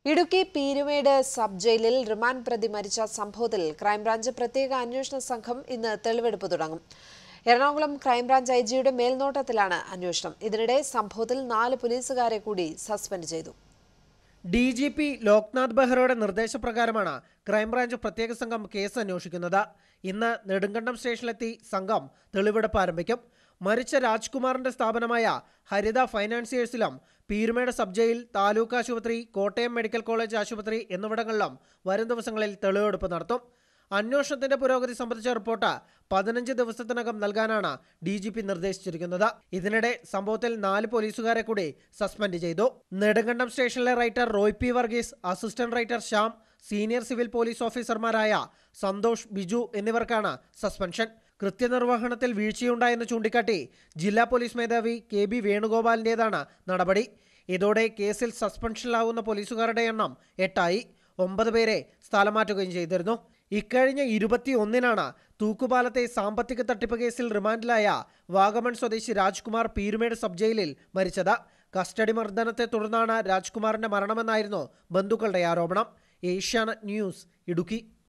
Idukki Peermade sub ജയിലിൽ remand പ്രതി മരിച്ച സംഭവത്തിൽ ക്രൈംബ്രാഞ്ച് പ്രത്യേക അന്വേഷണ സംഘം ഇന്ന് തെളിവെടുപ്പ് തുടങ്ങും എറണാകുളം ക്രൈംബ്രാഞ്ച് ഐ ജിയുടെ മേൽനോട്ടത്തിലാണ് അന്വേഷണം ഇതിനിടെ സംഭവത്തിൽ നാല് പോലീസുകാരെ കൂടി സസ്പെൻഡ് ചെയ്തു ഡി ജി പി ലോക്നാഥ് ബെഹ്റയുടെ നിർദ്ദേശപ്രകാരമാണ് ക്രൈംബ്രാഞ്ച് പ്രത്യേക സംഘം കേസ് അന്വേഷിക്കുന്നത് ഇന്ന് നെടുങ്കണ്ടം സ്റ്റേഷനിലെത്തി സംഘം തെളിവെടുപ്പ് ആരംഭിക്കും മരിച്ച രാജ്കുമാറിന്റെ സ്ഥാപനമായ ഹരിത ഫൈനാൻസിയേഴ്സിലും പീരുമേട് സബ് ജയിൽ താലൂക്ക് ആശുപത്രി കോട്ടയം മെഡിക്കൽ കോളേജ് ആശുപത്രി എന്നിവിടങ്ങളിലും വരും ദിവസങ്ങളിൽ തെളിവെടുപ്പ് നടത്തും അന്വേഷണത്തിന്റെ പുരോഗതി സംബന്ധിച്ച റിപ്പോർട്ട് പതിനഞ്ച് ദിവസത്തിനകം നൽകാനാണ് ഡി ജി പി നിർദ്ദേശിച്ചിരിക്കുന്നത് ഇതിനിടെ സംഭവത്തിൽ നാല് പോലീസുകാരെ കൂടി സസ്പെൻഡ് ചെയ്തു നെടുങ്കണ്ടം സ്റ്റേഷനിലെ writer Roy P Varghese assistant writer Shyam senior civil police ഓഫീസർമാരായ സന്തോഷ് ബിജു എന്നിവർക്കാണ് സസ്പെൻഷൻ കൃത്യനിർവഹണത്തിൽ വീഴ്ചയുണ്ടായെന്ന് ചൂണ്ടിക്കാട്ടി ജില്ലാ പോലീസ് മേധാവി കെ ബി വേണുഗോപാലിൻ്റേതാണ് നടപടി ഇതോടെ കേസിൽ സസ്പെൻഷനിലാവുന്ന പോലീസുകാരുടെ എണ്ണം എട്ടായി ഒമ്പത് പേരെ സ്ഥലം മാറ്റുകയും ചെയ്തിരുന്നു ഇക്കഴിഞ്ഞ ഇരുപത്തി ഒന്നിനാണ് തൂക്കുപാലത്തെ സാമ്പത്തിക തട്ടിപ്പ് കേസിൽ റിമാൻഡിലായ വാഗമൺ സ്വദേശി രാജ്കുമാർ പീരുമേട് സബ് ജയിലിൽ മരിച്ചത് കസ്റ്റഡി മർദ്ദനത്തെ തുടർന്നാണ് രാജ്കുമാറിന്റെ മരണമെന്നായിരുന്നു ബന്ധുക്കളുടെ ആരോപണം ഏഷ്യാനെറ്റ് ന്യൂസ് ഇടുക്കി